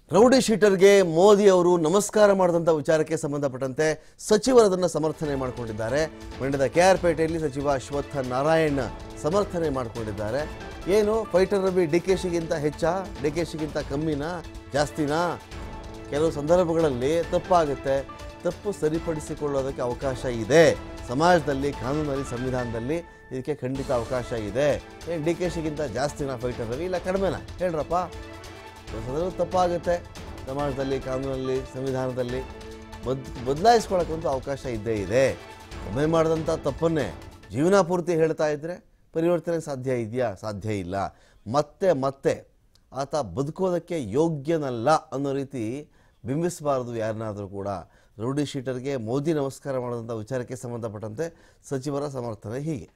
rowdy ಶೀಟರ್ಗೆ Modi ಅವರು ನಮಸ್ಕಾರ ಮಾಡಿದಂಥ ವಿಚಾರಕ್ಕೆ ಸಂಬಂಧಪಟ್ಟಂತೆ ಸಚಿವರದನ್ನು ಸಮರ್ಥನೆ ಮಾಡಿಕೊಂಡಿದ್ದಾರೆ ಮಂಡ್ಯದ ಕೆ ಆರ್ ಪೇಟೆಯಲ್ಲಿ ಸಚಿವ ಅಶ್ವತ್ಥ ನಾರಾಯಣ್ ಸಮರ್ಥನೆ ಮಾಡಿಕೊಂಡಿದ್ದಾರೆ ಏನು ಫೈಟರ್ ರವಿ ಡಿ ಕೆ ಶಿಗಿಂತ ಹೆಚ್ಚಾ ಡಿ ಕೆ ಶಿಗಿಂತ ಕಮ್ಮಿನಾ ಜಾಸ್ತಿನಾ ಕೆಲವು ಸಂದರ್ಭಗಳಲ್ಲಿ ತಪ್ಪಾಗುತ್ತೆ ತಪ್ಪು ಸರಿಪಡಿಸಿಕೊಳ್ಳೋದಕ್ಕೆ ಅವಕಾಶ ಇದೆ ಸಮಾಜದಲ್ಲಿ ಕಾನೂನಲ್ಲಿ ಸಂವಿಧಾನದಲ್ಲಿ ಇದಕ್ಕೆ ಖಂಡಿತ ಅವಕಾಶ ಇದೆ ಏನು ಡಿ ಕೆ ಶಿಗಿಂತ ಜಾಸ್ತಿನಾ ಫೈಟರ್ ರವಿ ಇಲ್ಲ ಕಡಿಮೆನಾ ಹೇಳ್ರಪ್ಪ ಕೆಲವು ತಪ್ಪಾಗುತ್ತೆ ಸಮಾಜದಲ್ಲಿ ಕಾನೂನಲ್ಲಿ ಸಂವಿಧಾನದಲ್ಲಿ ಬದ್ ಬದಲಾಯಿಸ್ಕೊಳ್ಳೋಕ್ಕಂತೂ ಅವಕಾಶ ಇದ್ದೇ ಇದೆ ಒಮ್ಮೆ ಮಾಡಿದಂಥ ತಪ್ಪನ್ನೇ ಜೀವನ ಪೂರ್ತಿ ಹೇಳ್ತಾ ಇದ್ದರೆ ಪರಿವರ್ತನೆ ಸಾಧ್ಯ ಇದೆಯಾ ಸಾಧ್ಯ ಇಲ್ಲ ಮತ್ತೆ ಮತ್ತೆ ಆತ ಬದುಕೋದಕ್ಕೆ ಯೋಗ್ಯನಲ್ಲ ಅನ್ನೋ ರೀತಿ ಬಿಂಬಿಸಬಾರದು ಯಾರನ್ನಾದರೂ ಕೂಡ ರೌಡಿ ಶೀಟರ್ಗೆ ಮೋದಿ ನಮಸ್ಕಾರ ಮಾಡಿದಂಥ ವಿಚಾರಕ್ಕೆ ಸಂಬಂಧಪಟ್ಟಂತೆ ಸಚಿವರ ಸಮರ್ಥನೆ ಹೀಗೆ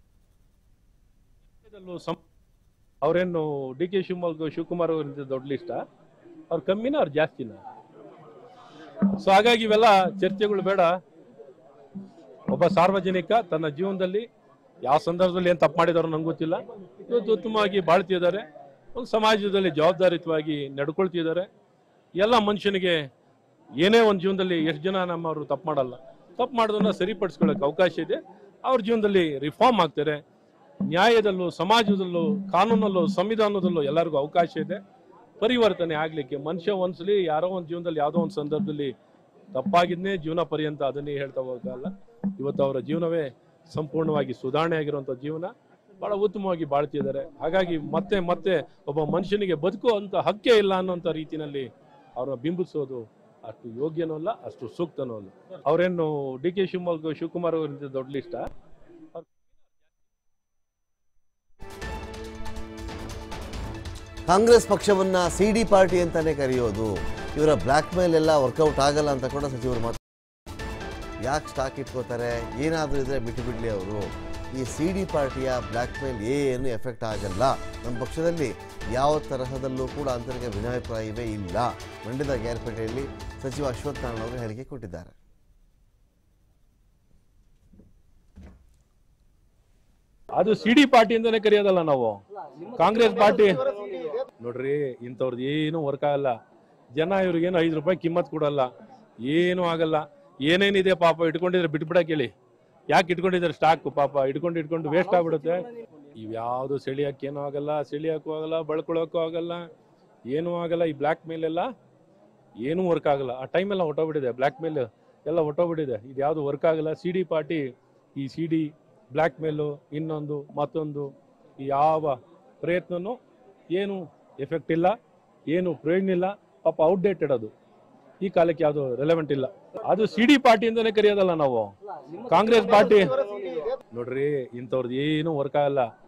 ಇದಲ್ಲೂ ಸಂ ಅವ್ರೇನು ಡಿ ಕೆ ಶಿವಮೊಗ್ಗ ಶಿವಕುಮಾರ್ ಅವರಿಂದ ದೊಡ್ಡ ಲಿಸ್ಟ ಅವ್ರು ಕಮ್ಮಿನ ಅವ್ರು ಜಾಸ್ತಿನ ಸೊ ಹಾಗಾಗಿ ಇವೆಲ್ಲ ಚರ್ಚೆಗಳು ಬೇಡ ಒಬ್ಬ ಸಾರ್ವಜನಿಕ ತನ್ನ ಜೀವನದಲ್ಲಿ ಯಾವ ಸಂದರ್ಭದಲ್ಲಿ ಏನು ತಪ್ಪು ಮಾಡಿದಾರೋ ನಂಗೆ ಗೊತ್ತಿಲ್ಲ ಇವತ್ತು ಉತ್ತಮವಾಗಿ ಬಾಳ್ತಿದ್ದಾರೆ ಒಂದು ಸಮಾಜದಲ್ಲಿ ಜವಾಬ್ದಾರಿಯುತವಾಗಿ ನಡ್ಕೊಳ್ತಿದ್ದಾರೆ ಎಲ್ಲ ಮನುಷ್ಯನಿಗೆ ಏನೇ ಒಂದು ಜೀವನದಲ್ಲಿ ಎಷ್ಟು ಜನ ನಮ್ಮವರು ತಪ್ಪು ಮಾಡಲ್ಲ ತಪ್ಪು ಮಾಡೋದನ್ನ ಸರಿಪಡಿಸ್ಕೊಳ್ಳೋಕೆ ಅವಕಾಶ ಇದೆ ಅವ್ರ ಜೀವನದಲ್ಲಿ ರಿಫಾರ್ಮ್ ಆಗ್ತಾರೆ ನ್ಯಾಯದಲ್ಲೂ ಸಮಾಜದಲ್ಲೂ ಕಾನೂನಲ್ಲೂ ಸಂವಿಧಾನದಲ್ಲೂ ಎಲ್ಲರಿಗೂ ಅವಕಾಶ ಇದೆ ಪರಿವರ್ತನೆ ಆಗಲಿಕ್ಕೆ ಮನುಷ್ಯ ಒಂದ್ಸಲಿ ಯಾರೋ ಒಂದು ಜೀವನದಲ್ಲಿ ಯಾವುದೋ ಒಂದು ಸಂದರ್ಭದಲ್ಲಿ ತಪ್ಪಾಗಿದ್ನೇ ಜೀವನ ಪರ್ಯಂತ ಅದನ್ನೇ ಹೇಳ್ತಾ ಹೋಗಲ್ಲ ಇವತ್ತು ಅವರ ಜೀವನವೇ ಸಂಪೂರ್ಣವಾಗಿ ಸುಧಾರಣೆ ಆಗಿರುವಂಥ ಜೀವನ ಬಹಳ ಉತ್ತಮವಾಗಿ ಬಾಳ್ತಿದ್ದಾರೆ ಹಾಗಾಗಿ ಮತ್ತೆ ಮತ್ತೆ ಒಬ್ಬ ಮನುಷ್ಯನಿಗೆ ಬದುಕುವಂತ ಹಕ್ಕೇ ಇಲ್ಲ ಅನ್ನೋಂಥ ರೀತಿಯಲ್ಲಿ ಅವ್ರನ್ನ ಬಿಂಬಿಸೋದು ಅಷ್ಟು ಯೋಗ್ಯನೂ ಅಲ್ಲ ಅಷ್ಟು ಸೂಕ್ತನೂ ಅಲ್ಲ ಅವ್ರೇನು ಡಿ ಕೆ ಶಿವಮೊಗ್ಗ ಶಿವಕುಮಾರ್ ಅವರಿಂದ ದೊಡ್ಡ ಲಿಸ್ಟ ಕಾಂಗ್ರೆಸ್ ಪಕ್ಷವನ್ನ ಸಿ ಡಿ ಪಾರ್ಟಿ ಅಂತಾನೆ ಕರೆಯೋದು ಇವರ ಬ್ಲ್ಯಾಕ್ ಮೇಲ್ ಎಲ್ಲ ವರ್ಕೌಟ್ ಆಗಲ್ಲ ಅಂತ ಕೂಡ ಸಚಿವರು ಮಾತು ಯಾಕೆ ಸ್ಟಾಕ್ ಇಟ್ಕೋತಾರೆ ಏನಾದರೂ ಇದ್ರೆ ಬಿಟ್ಟು ಬಿಡಲಿ ಅವರು ಈ ಸಿ ಡಿ ಪಾರ್ಟಿಯ ಬ್ಲ್ಯಾಕ್ ಮೇಲ್ ಏನು ಎಫೆಕ್ಟ್ ಆಗಲ್ಲ ನಮ್ಮ ಪಕ್ಷದಲ್ಲಿ ಯಾವ ತರಹದಲ್ಲೂ ಕೂಡ ಅಂತರಿಗೆ ಭಿನ್ನಾಭಿಪ್ರಾಯವೇ ಇಲ್ಲ ಮಂಡ್ಯದ ಗ್ಯಾರ್ಪೇಟೆಯಲ್ಲಿ ಸಚಿವ ಅಶ್ವತ್ಥ ನಾರಾಯಣ ಅವರು ಹೇಳಿಕೆ ಕೊಟ್ಟಿದ್ದಾರೆ ಅದು ಸಿ ಡಿ ಪಾರ್ಟಿ ಅಂತಾನೆ ಕರೆಯೋದಲ್ಲ ನಾವು ಕಾಂಗ್ರೆಸ್ ಪಾರ್ಟಿ ನೋಡ್ರಿ ಇಂಥವ್ರದ್ದು ಏನು ವರ್ಕ್ ಆಗಲ್ಲ ಜನ ಇವ್ರಿಗೇನು ಐದು ರೂಪಾಯಿ ಕಿಮ್ಮತ್ ಕೊಡಲ್ಲ ಏನು ಆಗಲ್ಲ ಏನೇನಿದೆ ಪಾಪ ಇಟ್ಕೊಂಡಿದ್ರೆ ಬಿಟ್ಬಿಡಕ್ಕೆ ಹೇಳಿ ಯಾಕೆ ಇಟ್ಕೊಂಡಿದ್ದಾರೆ ಸ್ಟಾಕ್ ಪಾಪ ಇಟ್ಕೊಂಡು ಇಟ್ಕೊಂಡು ವೇಸ್ಟ್ ಆಗ್ಬಿಡುತ್ತೆ ಇವ್ಯಾವುದು ಸೆಳಿಯಕ್ಕೇನು ಆಗಲ್ಲ ಸೆಳಿಯಕ್ಕೂ ಆಗಲ್ಲ ಬಳ್ಕೊಳಕ್ಕೂ ಆಗಲ್ಲ ಏನೂ ಆಗಲ್ಲ ಈ ಬ್ಲ್ಯಾಕ್ ಮೇಲ್ ಎಲ್ಲ ಏನೂ ವರ್ಕ್ ಆಗಲ್ಲ ಆ ಟೈಮೆಲ್ಲ ಹೊಟ್ಟೋಗ್ಬಿಟ್ಟಿದೆ ಬ್ಲ್ಯಾಕ್ ಮೇಲ್ ಎಲ್ಲ ಹೊಟ್ಟೋಗ್ಬಿಟ್ಟಿದೆ ಇದು ಯಾವುದು ವರ್ಕ್ ಆಗಲ್ಲ ಸಿ ಡಿ ಪಾರ್ಟಿ ಈ ಸಿ ಡಿ ಬ್ಲ್ಯಾಕ್ ಮೇಲು ಇನ್ನೊಂದು ಮತ್ತೊಂದು ಈ ಯಾವ ಪ್ರಯತ್ನನೂ ಏನು ಎಫೆಕ್ಟ್ ಇಲ್ಲ ಏನು ಪ್ರಯೋಜನ ಇಲ್ಲ ಪಾಪ ಔಟ್ಡೇಟೆಡ್ ಅದು ಈ ಕಾಲಕ್ಕೆ ಯಾವುದು ರೆಲೆವೆಂಟ್ ಇಲ್ಲ ಅದು ಸಿ ಡಿ ಪಾರ್ಟಿ ಅಂತಾನೆ ಕರೆಯೋದಲ್ಲ ನಾವು ಕಾಂಗ್ರೆಸ್ ಪಾರ್ಟಿ ನೋಡ್ರಿ ಇಂಥವ್ರದ್ದು ಏನು ವರ್ಕ್ ಆಗಲ್ಲ